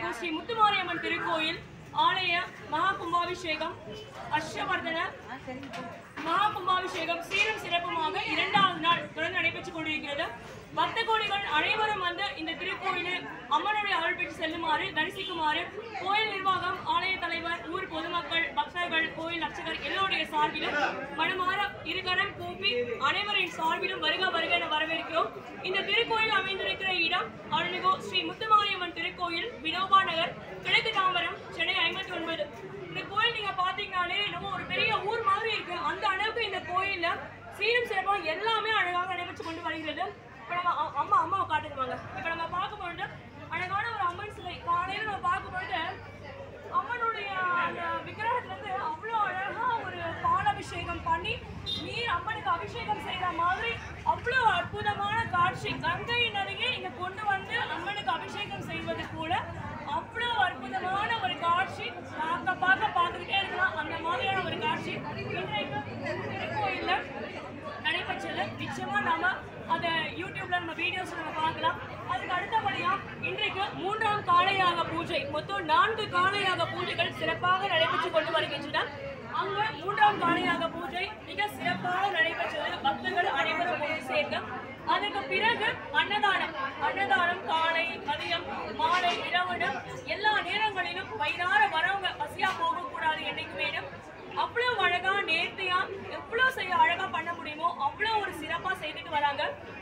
அருள்மிகு ஸ்ரீ முத்துமாரியம்மன் திருக்கோயில் ஆலய மகா கும்பாபிஷேகம் அஷ்டவர்தன மகா கும்பாபிஷேகம் சீரும் சிறப்புமாக இரண்டாவது நாள் தொடர்ந்து நடைபெற்றுக் கொண்டிருக்கிறது பக்த கோடிகள் அனைவரும் வந்து இந்த திருக்கோயிலில் அம்மனுடைய அருள் பெற்று செல்லுமாறு தரிசிக்குமாறு கோயில் நிர்வாகம் ஆலய தலைவர் ஊர் பொதுமக்கள் பக்தர்கள் கோயில் அர்ச்சகர் எல்லோருடைய சார்பிலும் மனமாற இருகரம் கூப்பி அனைவரின் சார்பிலும் வருக வருக என வரவேற்கிறோம் இந்த திருக்கோயில் அமைந்திருக்கிற இடம் அருள்மிகு ஸ்ரீ முத்துமாரியம்மன் திருக்கோயில் வினோபா நகர் கிழக்கு தாம்பரம் சென்னை ஐம்பத்தி ஒன்பது இந்த கோயில் நீங்க பாத்தீங்கன்னாலே என்னமோ ஒரு பெரிய ஊர் மாதிரி இருக்கு அந்த அளவுக்கு இந்த கோயில்ல சீரும் சிறப்பாக எல்லாமே அழகாக நடைபெற்று கொண்டு வருகிறது இப்ப நம்ம அ- அம்மா அம்மாவை காட்டுக்குவாங்க இப்ப நம்ம பார்க்கும்பொழுது அழகான ஒரு அம்மன் சிலை காலையில நம்ம பார்க்கும்பொழுது அம்மனுடைய அந்த விக்கிரகத்துல இருந்து அவ்வளோ அழகா ஒரு பாலாபிஷேகம் பண்ணி நீர் அம்மனுக்கு அபிஷேகம் செய்யற மாதிரி அவ்வளோ அற்புதமான காட்சி கங்கையின் அருகே இங்க கொண்டு வந்து அம்மனுக்கு அபிஷேகம் செய்வது கூட அவ்வளோ அற்புதமான ஒரு காட்சி பார்க்க பார்க்க பார்த்துக்கிட்டே இருக்கலாம் அந்த மாதிரியான ஒரு காட்சி இன்றைக்கு திருக்கோயில்ல நடைபெற்றது நிச்சயமா நாம அதை யூடியூப்ல நம்ம வீடியோஸ் நம்ம பார்க்கலாம் அதுக்கு அடுத்தபடியா இன்றைக்கு மூன்றாம் காளையாக பூஜை மொத்தம் நான்கு காளையாக பூஜைகள் சிறப்பாக நடைபெற்று கொண்டு வருகின்றன அங்க மூன்றாம் காளையாக பூஜை மிக சிறப்பாக நடைபெற்றது பக்தர்கள் அனைவரும் ஒன்று சேர்ந்து அதுக்கு பிறகு அன்னதானம் அன்னதானம் காலை மதியம் மாலை இரவுன்னு எல்லா நேரங்களிலும் வயிறார வரவங்க பசியா போகக்கூடாது என்னைக்கு வேணும் அவ்வளவு அழகா நேர்த்தியா எவ்வளவு செய்ய அழகா பண்ண முடியுமோ அவ்வளவு ஒரு சிறப்பா செய்துட்டு வராங்க